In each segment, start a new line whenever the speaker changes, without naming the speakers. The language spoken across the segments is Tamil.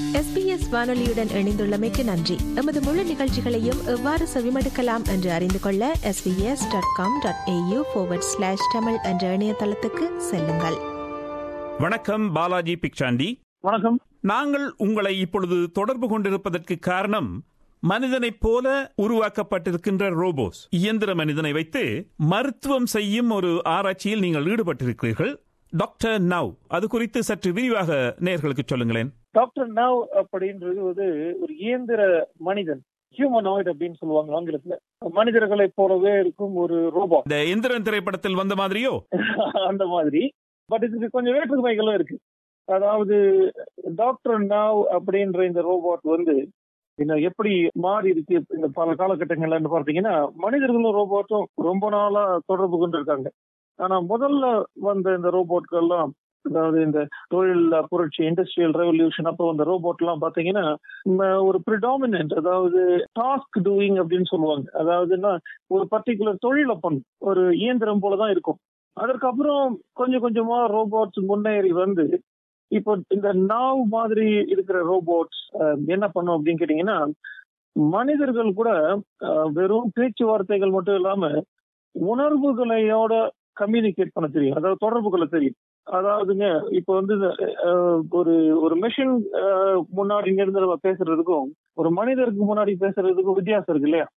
எஸ்பிஎஸ் வானொலியுடன் இணைந்துள்ளமைக்கு நன்றி எமது முழு நிகழ்ச்சிகளையும் எவ்வாறு செவிமடுக்கலாம் என்று அறிந்து கொள்ள SBS dot com dot AU slash Tamil என்ற இணையதளத்துக்கு செல்லுங்கள்
வணக்கம் பாலாஜி பிக்சாண்டி
வணக்கம்
நாங்கள் உங்களை இப்பொழுது தொடர்பு கொண்டிருப்பதற்கு காரணம் மனிதனைப் போல உருவாக்கப்பட்டிருக்கின்ற ரோபோஸ் இயந்திர மனிதனை வைத்து மருத்துவம் செய்யும் ஒரு ஆராய்ச்சியில் நீங்கள் ஈடுபட்டிருக்கிறீர்கள் டாக்டர் நவ் அது குறித்து சற்று விரிவாக நேர்களுக்கு சொல்லுங்களேன்
டாக்டர் நவ் அப்படின்றது வந்து ஒரு இயந்திர மனிதன் ஹியூமனாய்டு அப்படின்னு சொல்லுவாங்க ஆங்கிலத்துல மனிதர்களைப் போலவே இருக்கும் ஒரு ரோபோட்
இந்த எந்திரன் திரைப்படத்தில் வந்த மாதிரியோ
அந்த மாதிரி பட் இதுக்கு கொஞ்சம் வேற்றுமைகளும் இருக்கு அதாவது டாக்டர் நவ் அப்படின்ற இந்த ரோபோட் வந்து இன்னும் எப்படி மாறி இருக்கு இந்த பல காலகட்டங்கள்ல பார்த்தீங்கன்னா மனிதர்களும் ரோபோட்டும் ரொம்ப நாளா தொடர்பு கொண்டு இருக்காங்க ஆனா முதல்ல வந்த இந்த ரோபோட்கள்லாம் அதாவது இந்த தொழில் புரட்சி இண்டஸ்ட்ரியல் ரெவல்யூஷன் அப்போ அந்த ரோபோட் எல்லாம் பாத்தீங்கன்னா ஒரு ப்ரிடாமினன்ட் அதாவது டாஸ்க் டூயிங் அப்படின்னு சொல்லுவாங்க அதாவதுன்னா ஒரு பர்டிகுலர் தொழிலை பண்ணும் ஒரு இயந்திரம் போலதான் இருக்கும் அதற்கப்புறம் கொஞ்சம் கொஞ்சமா ரோபோட்ஸ் முன்னேறி வந்து இப்போ இந்த நாவ் மாதிரி இருக்கிற ரோபோட்ஸ் என்ன பண்ணும் அப்படின்னு கேட்டீங்கன்னா மனிதர்கள் கூட வெறும் பேச்சுவார்த்தைகள் மட்டும் இல்லாம உணர்வுகளையோட கம்யூனிகேட் பண்ண தெரியும் அதாவது தொடர்பு கொள்ள தெரியும் அதாவதுங்க இப்போ வந்து ஒரு ஒரு மெஷின் முன்னாடி இருந்து நம்ம பேசுறதுக்கும் ஒரு மனிதருக்கு முன்னாடி பேசுறதுக்கும் வித்தியாசம் இருக்கு இல்லையா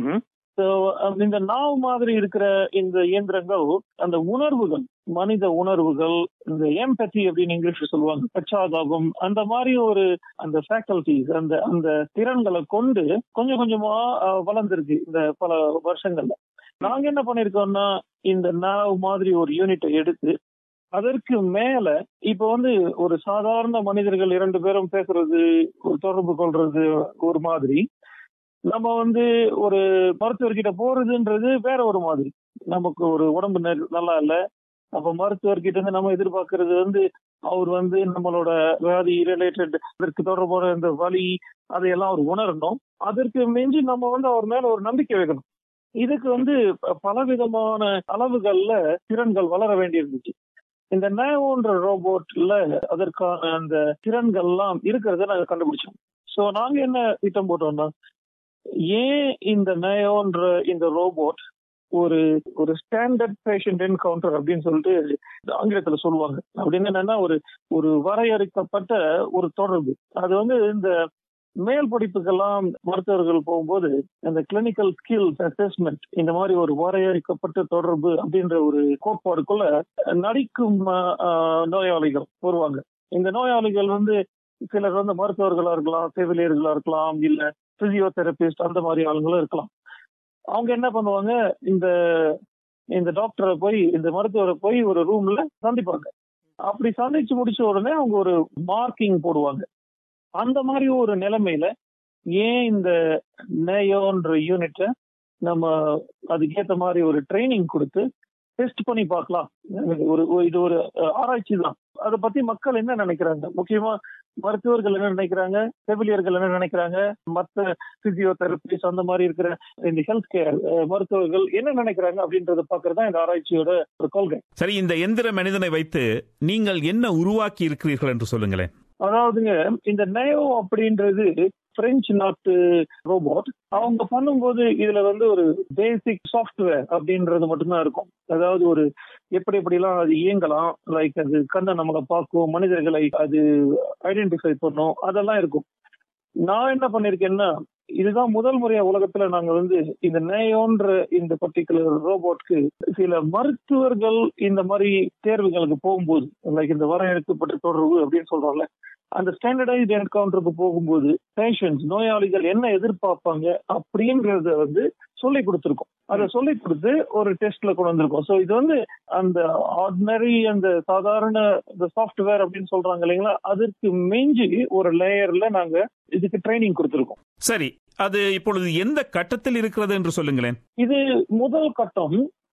இந்த நாவ் மாதிரி இருக்கிற இந்த இயந்திரங்கள் அந்த உணர்வுகள் மனித உணர்வுகள் இந்த எம்பத்தி அப்படின்னு இங்கிலீஷ்ல சொல்லுவாங்க பச்சாதாபம் அந்த மாதிரி ஒரு அந்த ஃபேக்கல்டிஸ் அந்த அந்த திறன்களை கொண்டு கொஞ்சம் கொஞ்சமா வளர்ந்துருக்கு இந்த பல வருஷங்கள்ல நாங்க என்ன பண்ணிருக்கோம்னா இந்த நாவ் மாதிரி ஒரு யூனிட்டை எடுத்து அதற்கு மேல இப்ப வந்து ஒரு சாதாரண மனிதர்கள் இரண்டு பேரும் பேசுறது ஒரு தொடர்பு கொள்றது ஒரு மாதிரி நம்ம வந்து ஒரு மருத்துவர்கிட்ட போறதுன்றது வேற ஒரு மாதிரி நமக்கு ஒரு உடம்பு நல்லா இல்ல அப்ப மருத்துவர்கிட்ட இருந்து நம்ம எதிர்பார்க்கறது வந்து அவர் வந்து நம்மளோட வியாதி ரிலேட்டட் அதற்கு தொடர்பான இந்த வலி அதையெல்லாம் அவர் உணரணும் அதற்கு மிஞ்சி நம்ம வந்து அவர் மேல ஒரு நம்பிக்கை வைக்கணும் இதுக்கு வந்து பலவிதமான அளவுகள்ல திறன்கள் வளர வேண்டியிருந்துச்சு இந்த நேவோன்ற ரோபோட்ல அதற்கான அந்த திறன்கள்லாம் இருக்கிறத நாங்க கண்டுபிடிச்சோம் சோ நாங்க என்ன திட்டம் போட்டோம்னா ஏன் இந்த நயோன்ற இந்த ரோபோட் ஒரு ஒரு ஸ்டாண்டர்ட் பேஷண்ட் என்கவுண்டர் அப்படின்னு சொல்லிட்டு ஆங்கிலத்துல சொல்லுவாங்க அப்படின்னு என்னன்னா ஒரு ஒரு வரையறுக்கப்பட்ட ஒரு தொடர்பு அது வந்து இந்த மேல் படிப்புக்கெல்லாம் மருத்துவர்கள் போகும்போது இந்த கிளினிக்கல் ஸ்கில்ஸ் அசஸ்மெண்ட் இந்த மாதிரி ஒரு வரையறுக்கப்பட்ட தொடர்பு அப்படின்ற ஒரு கோட்பாடுக்குள்ள நடிக்கும் நோயாளிகள் வருவாங்க இந்த நோயாளிகள் வந்து சிலர் வந்து மருத்துவர்களா இருக்கலாம் செவிலியர்களா இருக்கலாம் இல்ல பிசியோதெரபிஸ்ட் அந்த மாதிரி ஆளுங்களும் இருக்கலாம் அவங்க என்ன பண்ணுவாங்க இந்த இந்த டாக்டரை போய் இந்த மருத்துவரை போய் ஒரு ரூம்ல சந்திப்பாங்க அப்படி சந்திச்சு முடிச்ச உடனே அவங்க ஒரு மார்க்கிங் போடுவாங்க அந்த மாதிரி ஒரு நிலைமையில ஏன் இந்த நேயோன்ற யூனிட்டை நம்ம அதுக்கேற்ற மாதிரி ஒரு ட்ரைனிங் கொடுத்து டெஸ்ட் பண்ணி பார்க்கலாம் ஒரு இது ஒரு ஆராய்ச்சி தான் அதை பத்தி மக்கள் என்ன நினைக்கிறாங்க முக்கியமா மருத்துவர்கள் என்ன நினைக்கிறாங்க செவிலியர்கள் என்ன நினைக்கிறாங்க மற்ற பிசியோதெரபிஸ்ட் அந்த மாதிரி இருக்கிற இந்த ஹெல்த் கேர் மருத்துவர்கள் என்ன நினைக்கிறாங்க அப்படின்றத பாக்குறதா இந்த ஆராய்ச்சியோட ஒரு கொள்கை
சரி இந்த எந்திர மனிதனை வைத்து நீங்கள் என்ன உருவாக்கி இருக்கிறீர்கள் என்று சொல்லுங்களேன்
அதாவதுங்க இந்த நயோ அப்படின்றது பிரெஞ்சு நாட்டு ரோபோட் அவங்க பண்ணும்போது இதுல வந்து ஒரு பேசிக் சாஃப்ட்வேர் அப்படின்றது மட்டும்தான் இருக்கும் அதாவது ஒரு எப்படி எப்படிலாம் அது இயங்கலாம் லைக் அது கண்ணை நம்மளை பார்க்கும் மனிதர்களை அது ஐடென்டிஃபை பண்ணும் அதெல்லாம் இருக்கும் நான் என்ன பண்ணிருக்கேன்னா இதுதான் முதல் முறையா உலகத்துல நாங்க வந்து இந்த நேயோன்ற இந்த பர்டிகுலர் ரோபோட்க்கு சில மருத்துவர்கள் இந்த மாதிரி தேர்வுகளுக்கு போகும்போது லைக் இந்த வரையறுக்கப்பட்ட தொடர்பு அப்படின்னு சொல்றோம்ல அந்த ஸ்டாண்டர்டைஸ்ட் என்கவுண்டருக்கு போகும்போது பேஷண்ட்ஸ் நோயாளிகள் என்ன எதிர்பார்ப்பாங்க அப்படிங்கறத வந்து சொல்லி கொடுத்துருக்கோம் அதை சொல்லி கொடுத்து ஒரு டெஸ்ட்ல கொண்டு வந்திருக்கோம் ஸோ இது வந்து அந்த ஆர்டினரி அந்த சாதாரண இந்த சாஃப்ட்வேர் அப்படின்னு சொல்றாங்க இல்லைங்களா அதற்கு மிஞ்சி ஒரு லேயர்ல நாங்க இதுக்கு ட்ரைனிங் கொடுத்துருக்கோம்
சரி அது இப்பொழுது எந்த கட்டத்தில் இருக்கிறது என்று சொல்லுங்களேன்
இது முதல் கட்டம்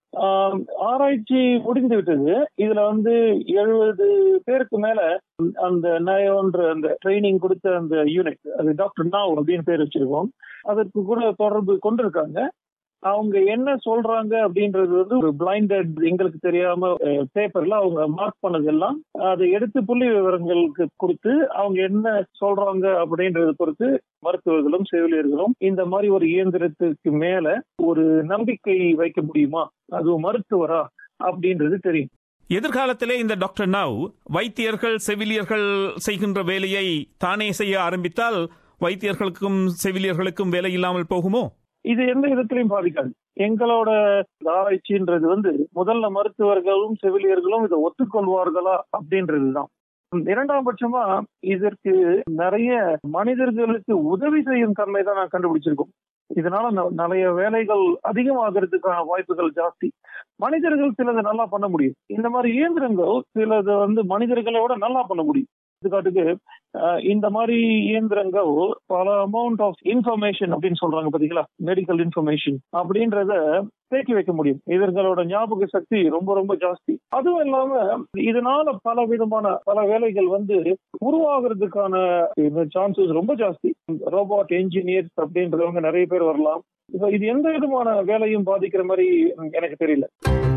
ஆராய்ச்சி முடிந்து விட்டது இதுல வந்து எழுபது பேருக்கு மேல அந்த நயோன்ற அந்த ட்ரைனிங் கொடுத்த அந்த யூனிட் அது டாக்டர் நாவ் அப்படின்னு பேர் வச்சிருக்கோம் அதற்கு கூட தொடர்பு கொண்டிருக்காங்க அவங்க என்ன சொல்றாங்க அப்படின்றது வந்து ஒரு பிளைண்டட் எங்களுக்கு தெரியாம பேப்பர்ல அவங்க மார்க் பண்ணதெல்லாம் அதை எடுத்து புள்ளி விவரங்களுக்கு கொடுத்து அவங்க என்ன சொல்றாங்க அப்படின்றது பொறுத்து மருத்துவர்களும் செவிலியர்களும் இந்த மாதிரி ஒரு இயந்திரத்துக்கு மேல ஒரு நம்பிக்கை வைக்க முடியுமா அது மருத்துவரா அப்படின்றது தெரியும்
எதிர்காலத்திலே இந்த டாக்டர் நவ் வைத்தியர்கள் செவிலியர்கள் செய்கின்ற வேலையை தானே செய்ய ஆரம்பித்தால் வைத்தியர்களுக்கும் செவிலியர்களுக்கும் வேலை இல்லாமல் போகுமோ
இது எந்த விதத்திலையும் பாதிக்காது எங்களோட ஆராய்ச்சின்றது வந்து முதல்ல மருத்துவர்களும் செவிலியர்களும் இதை ஒத்துக்கொள்வார்களா அப்படின்றதுதான் இரண்டாம் பட்சமா இதற்கு நிறைய மனிதர்களுக்கு உதவி செய்யும் தன்மை தான் நான் கண்டுபிடிச்சிருக்கோம் இதனால நிறைய வேலைகள் அதிகமாகிறதுக்கான வாய்ப்புகள் ஜாஸ்தி மனிதர்கள் சிலதை நல்லா பண்ண முடியும் இந்த மாதிரி இயந்திரங்கள் சிலது வந்து மனிதர்களை விட நல்லா பண்ண முடியும் எடுத்துக்காட்டுக்கு இந்த மாதிரி இயந்திரங்கள் பல அமௌண்ட் ஆஃப் இன்ஃபர்மேஷன் அப்படின்னு சொல்றாங்க பாத்தீங்களா மெடிக்கல் இன்ஃபர்மேஷன் அப்படின்றத தேக்கி வைக்க முடியும் இவர்களோட ஞாபக சக்தி ரொம்ப ரொம்ப ஜாஸ்தி அதுவும் இல்லாம இதனால பல விதமான பல வேலைகள் வந்து உருவாகிறதுக்கான சான்சஸ் ரொம்ப ஜாஸ்தி ரோபோட் என்ஜினியர்ஸ் அப்படின்றவங்க நிறைய பேர் வரலாம் இது எந்த விதமான வேலையும் பாதிக்கிற மாதிரி எனக்கு தெரியல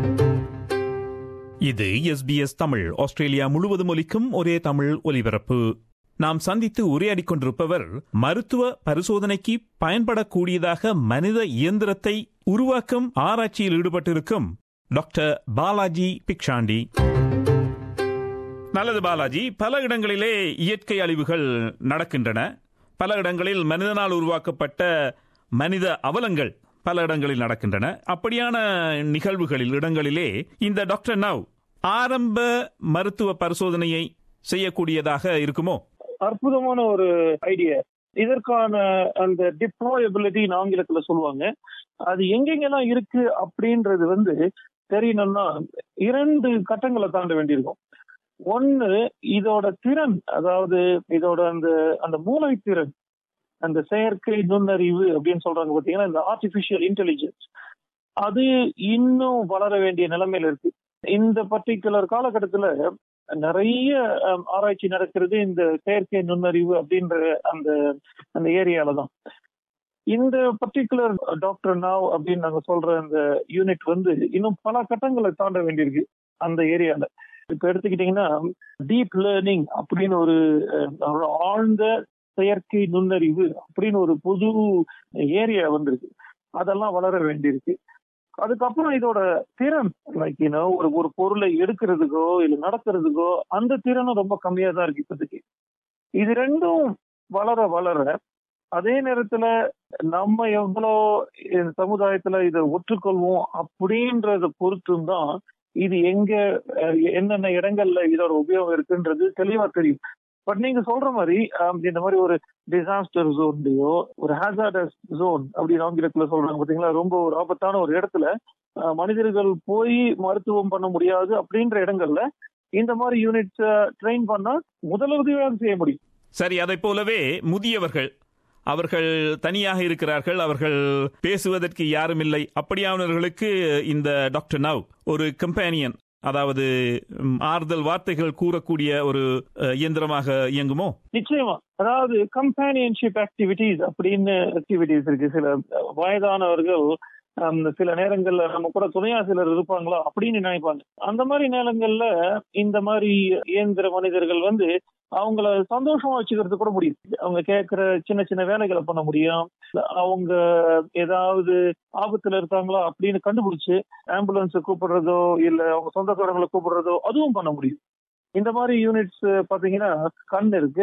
இது எஸ்பிஎஸ் தமிழ் ஆஸ்திரேலியா முழுவதும் ஒலிக்கும் ஒரே தமிழ் ஒலிபரப்பு நாம் சந்தித்து உரையாடிக் கொண்டிருப்பவர் மருத்துவ பரிசோதனைக்கு பயன்படக்கூடியதாக மனித இயந்திரத்தை உருவாக்கும் ஆராய்ச்சியில் ஈடுபட்டிருக்கும் டாக்டர் பாலாஜி பிக்ஷாண்டி நல்லது பாலாஜி பல இடங்களிலே இயற்கை அழிவுகள் நடக்கின்றன பல இடங்களில் மனிதனால் உருவாக்கப்பட்ட மனித அவலங்கள் பல இடங்களில் நடக்கின்றன அப்படியான நிகழ்வுகளில் இடங்களிலே இந்த டாக்டர் நவ் ஆரம்ப மருத்துவ பரிசோதனையை செய்யக்கூடியதாக இருக்குமோ
அற்புதமான ஒரு ஐடியா இதற்கான அந்த டிப்ளாயபிலிட்டின்னு ஆங்கிலத்துல சொல்லுவாங்க அது எங்கெங்கெல்லாம் இருக்கு அப்படின்றது வந்து தெரியணும்னா இரண்டு கட்டங்களை தாண்ட வேண்டியிருக்கும் ஒன்னு இதோட திறன் அதாவது இதோட அந்த அந்த மூளை திறன் அந்த செயற்கை நுண்ணறிவு அப்படின்னு சொல்றாங்க பாத்தீங்கன்னா இந்த ஆர்டிபிஷியல் இன்டெலிஜென்ஸ் அது இன்னும் வளர வேண்டிய நிலைமையில இருக்கு இந்த பர்டிகுலர் காலகட்டத்துல நிறைய ஆராய்ச்சி நடக்கிறது இந்த செயற்கை நுண்ணறிவு அப்படின்ற அந்த அந்த ஏரியால தான் இந்த பர்டிகுலர் டாக்டர் நாவ் அப்படின்னு நாங்க சொல்ற அந்த யூனிட் வந்து இன்னும் பல கட்டங்களை தாண்ட வேண்டியிருக்கு அந்த ஏரியால இப்ப எடுத்துக்கிட்டீங்கன்னா டீப் லேர்னிங் அப்படின்னு ஒரு ஆழ்ந்த செயற்கை நுண்ணறிவு அப்படின்னு ஒரு புது ஏரியா வந்திருக்கு அதெல்லாம் வளர வேண்டியிருக்கு அதுக்கப்புறம் இதோட திறன் லைக் யூனோ ஒரு ஒரு பொருளை எடுக்கிறதுக்கோ இல்ல நடத்துறதுக்கோ அந்த திறனும் ரொம்ப கம்மியா தான் இருக்கு இப்போதைக்கு இது ரெண்டும் வளர வளர அதே நேரத்துல நம்ம எவ்வளோ சமுதாயத்துல இதை ஒற்றுக்கொள்வோம் அப்படின்றத பொறுத்தும் தான் இது எங்க என்னென்ன இடங்கள்ல இதோட உபயோகம் இருக்குன்றது தெளிவா தெரியும் பட் நீங்க சொல்ற மாதிரி இந்த மாதிரி ஒரு டிசாஸ்டர் ஜோன்லயோ ஒரு ஹேசார்டஸ் ஜோன் அப்படின்னு ஆங்கிலத்துல சொல்றாங்க பாத்தீங்களா ரொம்ப ஒரு ஆபத்தான ஒரு இடத்துல மனிதர்கள் போய் மருத்துவம் பண்ண முடியாது அப்படின்ற இடங்கள்ல இந்த மாதிரி யூனிட்ஸ் ட்ரெயின் பண்ணா முதலுதவியாக செய்ய முடியும்
சரி அதை போலவே முதியவர்கள் அவர்கள் தனியாக இருக்கிறார்கள் அவர்கள் பேசுவதற்கு யாரும் இல்லை அப்படியானவர்களுக்கு இந்த டாக்டர் நவ் ஒரு கம்பேனியன் அதாவது ஆறுதல் வார்த்தைகள் கூறக்கூடிய ஒரு இயந்திரமாக இயங்குமோ
நிச்சயமா அதாவது கம்பேனியன்ஷிப் ஆக்டிவிட்டிஸ் அப்படின்னு ஆக்டிவிட்டிஸ் இருக்கு சில வயதானவர்கள் சில நேரங்கள்ல நம்ம கூட துணையா சிலர் இருப்பாங்களா அப்படின்னு நினைப்பாங்க அந்த மாதிரி நேரங்கள்ல இந்த மாதிரி இயந்திர மனிதர்கள் வந்து அவங்கள சந்தோஷமா வச்சுக்கிறது கூட முடியும் அவங்க கேட்கிற சின்ன சின்ன வேலைகளை பண்ண முடியும் அவங்க ஏதாவது ஆபத்துல இருக்காங்களா அப்படின்னு கண்டுபிடிச்சு ஆம்புலன்ஸ் கூப்பிடுறதோ இல்ல அவங்க சொந்தக்காரங்களை கூப்பிடுறதோ அதுவும் பண்ண முடியும் இந்த மாதிரி யூனிட்ஸ் பாத்தீங்கன்னா கண் இருக்கு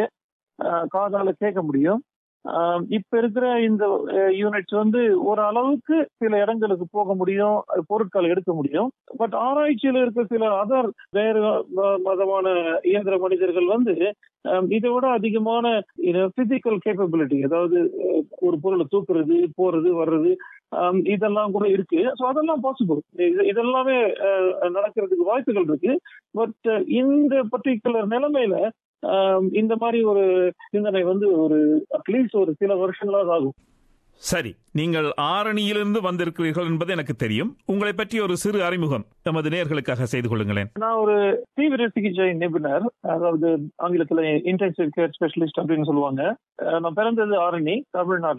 காதால கேட்க முடியும் இப்ப இருக்கிற இந்த யூனிட்ஸ் வந்து ஒரு அளவுக்கு சில இடங்களுக்கு போக முடியும் பொருட்கள் எடுக்க முடியும் பட் ஆராய்ச்சியில இருக்க சில அதர் வேறு மதமான இயந்திர மனிதர்கள் வந்து இதை விட அதிகமான பிசிக்கல் கேப்பபிலிட்டி அதாவது ஒரு பொருளை தூக்குறது போறது வர்றது இதெல்லாம் கூட இருக்கு ஸோ அதெல்லாம் பாசிபிள் இதெல்லாமே நடக்கிறதுக்கு வாய்ப்புகள் இருக்கு பட் இந்த பர்டிகுலர் நிலைமையில இந்த மாதிரி ஒரு சிந்தனை வந்து ஒரு அட்லீஸ்ட் ஒரு சில வருஷங்களாவது ஆகும்
சரி நீங்கள் ஆரணியிலிருந்து வந்திருக்கிறீர்கள் என்பது எனக்கு தெரியும் உங்களை பற்றி ஒரு சிறு அறிமுகம் எமது நேர்களுக்காக செய்து கொள்ளுங்களேன்
நான் ஒரு தீவிர சிகிச்சை நிபுணர் அதாவது ஆங்கிலத்துல இன்டென்சிவ் கேர் ஸ்பெஷலிஸ்ட் அப்படின்னு சொல்லுவாங்க நான் பிறந்தது ஆரணி தமிழ்நாட்டுல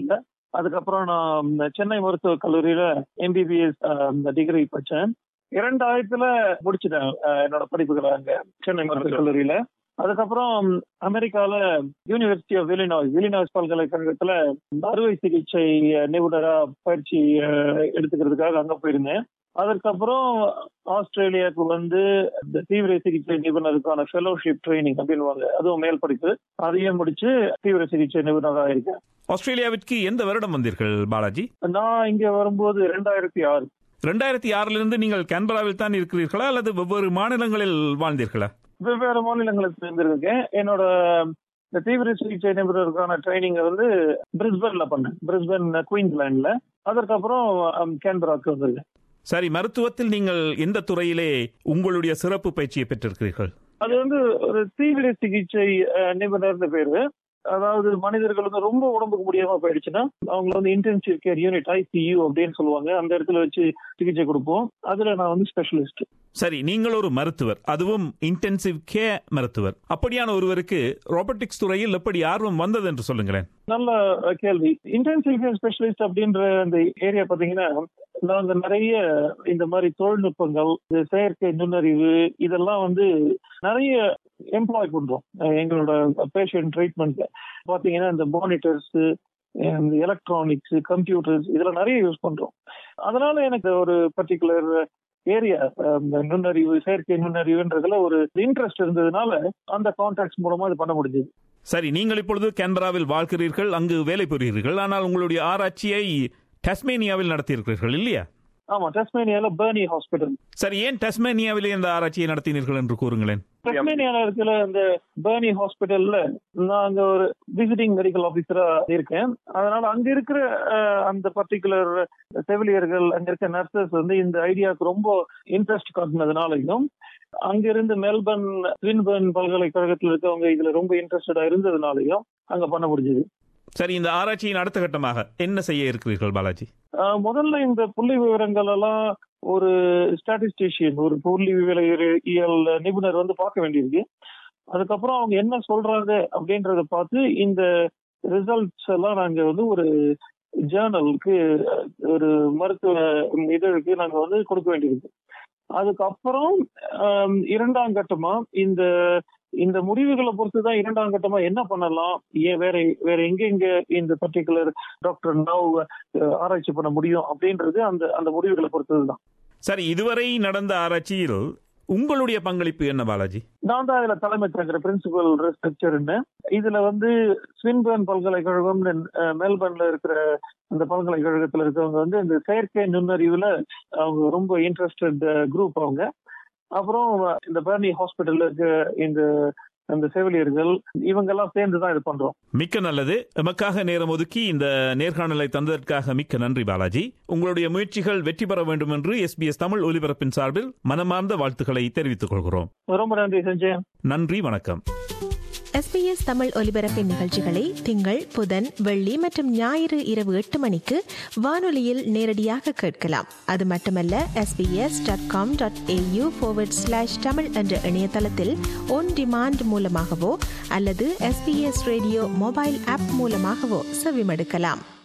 அதுக்கப்புறம் நான் சென்னை மருத்துவக் கல்லூரியில எம்பிபிஎஸ் டிகிரி படிச்சேன் இரண்டாயிரத்துல முடிச்சிட்டேன் அஹ், என்னோட படிப்புகளை அங்க சென்னை மருத்துவக் கல்லூரியில அதுக்கப்புறம் அமெரிக்கால யூனிவர்சிட்டி ஆஃப் இலினாய்ஸ் இலினாய்ஸ் பல்கலைக்கழகத்துல அறுவை சிகிச்சை நிபுணரா பயிற்சி அஹ், எடுத்துக்கிறதுக்காக அங்க போயிருந்தேன் அதற்கப்புறம் ஆஸ்திரேலியாவுக்கு வந்து இந்த தீவிர சிகிச்சை நிபுணருக்கான ஃபெலோஷிப் ட்ரைனிங் அப்படின்வாங்க அதுவும் மேல் படிப்பு அதையும் முடிச்சு தீவிர சிகிச்சை நிபுணராக இருக்கேன்
ஆஸ்திரேலியாவிற்கு எந்த வருடம் வந்தீர்கள் பாலாஜி
நான் இங்க வரும்போது ரெண்டாயிரத்தி ஆறு
ரெண்டாயிரத்தி ஆறிலிருந்து நீங்கள் கேன்பராவில் தான் இருக்கிறீர்களா அல்லது வெவ்வேறு மாநிலங்களில் வாழ்ந்தீர்களா
வெவ்வேறு மாநிலங்களுக்கு சேர்ந்திருக்கேன் என்னோட இந்த தீவிர சிகிச்சை நிபுணருக்கான ட்ரைனிங் வந்து பிரிஸ்பன்ல பண்ணேன் பிரிஸ்பன் குயின்ஸ்லாண்ட்ல அதற்கப்புறம் கேன்பராக்கு வந்திருக்கேன்
சரி மருத்துவத்தில் நீங்கள் எந்த துறையிலே உங்களுடைய சிறப்பு பயிற்சியை பெற்றிருக்கிறீர்கள்
அது வந்து ஒரு தீவிர சிகிச்சை அஹ், நிபுணர்னு பேரு அதாவது மனிதர்கள் வந்து ரொம்ப உடம்புக்கு முடியாம போயிடுச்சுன்னா அவங்கள வந்து இன்டென்சிவ் கேர் யூனிட் ஐசியூ அப்படின்னு சொல்லுவாங்க அந்த இடத்துல வச்சு சிகிச்சை கொடுப்போம் அதுல நான் வந்து ஸ்பெஷலிஸ்ட்
சரி நீங்கள் ஒரு மருத்துவர் அதுவும் இன்டென்சிவ் கேர் மருத்துவர் அப்படியான ஒருவருக்கு ரோபோட்டிக்ஸ் துறையில் எப்படி ஆர்வம் வந்தது என்று சொல்லுங்களேன்
நல்ல அஹ், கேள்வி இன்டென்சிவ் கேர் ஸ்பெஷலிஸ்ட் அப்படின்ற அந்த ஏரியா பாத்தீங்கன்னா நாங்க நிறைய இந்த மாதிரி தொழில்நுட்பங்கள் இந்த செயற்கை நுண்ணறிவு இதெல்லாம் வந்து நிறைய எம்ப்ளாய் பண்றோம் அஹ், எங்களோட பேஷண்ட் ட்ரீட்மெண்ட் பாத்தீங்கன்னா இந்த மானிட்டர்ஸ் இந்த எலக்ட்ரானிக்ஸ் கம்ப்யூட்டர்ஸ் இதெல்லாம் நிறைய யூஸ் பண்றோம் அதனால எனக்கு ஒரு பர்டிகுலர் ஏரியா நுண்ணறிவு செயற்கை நுண்ணறிவுன்றதுல ஒரு இன்ட்ரெஸ்ட் இருந்ததுனால அந்த கான்டாக்ட்ஸ் மூலமா இது பண்ண முடிஞ்சது
சரி நீங்கள் இப்பொழுது கேன்பராவில் வாழ்கிறீர்கள் அங்கு வேலை புரிகிறீர்கள் ஆனால் உங்களுடைய ஆராய்ச்சியை டஸ்மேனியாவில் நடத்தியிருக்கிறீர்கள் இல்லையா
ஆமா டெஸ்மேனியால பர்னி ஹாஸ்பிட்டல்
சரி ஏன் டஸ்மேனியாவிலே இந்த ஆராய்ச்சியை நடத்தினீர்கள் என்று கூறுங்களேன்
டெஸ்மேனியால இருக்கிற அந்த பர்னி ஹாஸ்பிட்டல்ல நான் அங்க ஒரு விசிட்டிங் மெடிக்கல் ஆபீசரா இருக்கேன் அதனால அங்க இருக்கிற அஹ், அந்த பர்டிகுலர் செவிலியர்கள் அங்க இருக்க நர்சஸ் வந்து இந்த ஐடியாவுக்கு ரொம்ப இன்ட்ரெஸ்ட் காட்டினதுனாலையும் அங்கிருந்து மெல்பர்ன் ஸ்வின்பர்ன் பல்கலைக்கழகத்தில் இருக்கவங்க இதுல ரொம்ப இன்ட்ரெஸ்டடா இருந்ததுனாலையும் அங்க பண்ண முடிஞ்சது
சரி இந்த ஆராய்ச்சியின் அடுத்த கட்டமாக என்ன செய்ய இருக்கிறீர்கள் பாலாஜி
ஆஹ் முதல்ல இந்த புள்ளி விவரங்கள் எல்லாம் ஒரு ஸ்டாட்டிஸ்டிஷியன் ஒரு புள்ளி விவர இயல் நிபுணர் வந்து பார்க்க வேண்டியிருக்கு அதுக்கப்புறம் அவங்க என்ன சொல்றாங்க அப்படின்றத பார்த்து இந்த ரிசல்ட்ஸ் எல்லாம் நாங்க வந்து ஒரு ஜேர்னலுக்கு ஒரு மருத்துவ இதழுக்கு நாங்க வந்து கொடுக்க வேண்டியிருக்கு அதுக்கப்புறம் ஆம், இரண்டாம் கட்டமா இந்த இந்த முடிவுகளை பொறுத்து தான் இரண்டாம் கட்டமா என்ன பண்ணலாம் ஏன் வேற வேற எங்கெங்க இந்த பர்டிகுலர் டாக்டர் நவ் ஆராய்ச்சி பண்ண முடியும் அப்படின்றது அந்த அந்த முடிவுகளை பொறுத்தது தான்
சரி இதுவரை நடந்த ஆராய்ச்சியில் உங்களுடைய பங்களிப்பு என்ன பாலாஜி
நான் தான் இதுல தலைமை தாங்கிற பிரின்சிபல் ரிசர்ச்சர்னு இதுல வந்து ஸ்வின்பர்ன் பல்கலைக்கழகம் அஹ், மெல்பர்ன்ல இருக்கிற அந்த பல்கலைக்கழகத்துல இருக்கவங்க வந்து இந்த செயற்கை நுண்ணறிவுல அவங்க ரொம்ப இன்ட்ரெஸ்டட் குரூப் அவங்க அப்புறம் இந்த பர்னி ஹாஸ்பிட்டல்ல இருக்க இந்த அந்த செவிலியர்கள் இவங்க எல்லாம் சேர்ந்து தான் இது பண்றோம்
மிக்க நல்லது எமக்காக நேரம் ஒதுக்கி இந்த நேர்காணலை தந்ததற்காக மிக்க நன்றி பாலாஜி உங்களுடைய முயற்சிகள் வெற்றி பெற வேண்டும் என்று எஸ்பிஎஸ் தமிழ் ஒலிபரப்பின் சார்பில் மனமார்ந்த வாழ்த்துக்களை தெரிவித்துக் கொள்கிறோம்
ரொம்ப நன்றி சஞ்சயன்
நன்றி வணக்கம்
எஸ்பிஎஸ் தமிழ் ஒலிபரப்பின் நிகழ்ச்சிகளை திங்கள் புதன் வெள்ளி மற்றும் ஞாயிறு இரவு எட்டு மணிக்கு வானொலியில் நேரடியாக கேட்கலாம் அது மட்டுமல்ல SBS dot com dot AU slash Tamil என்ற இணையதளத்தில் ஒன் டிமாண்ட் மூலமாகவோ அல்லது எஸ்பிஎஸ் ரேடியோ மொபைல் ஆப் மூலமாகவோ செவிமடுக்கலாம்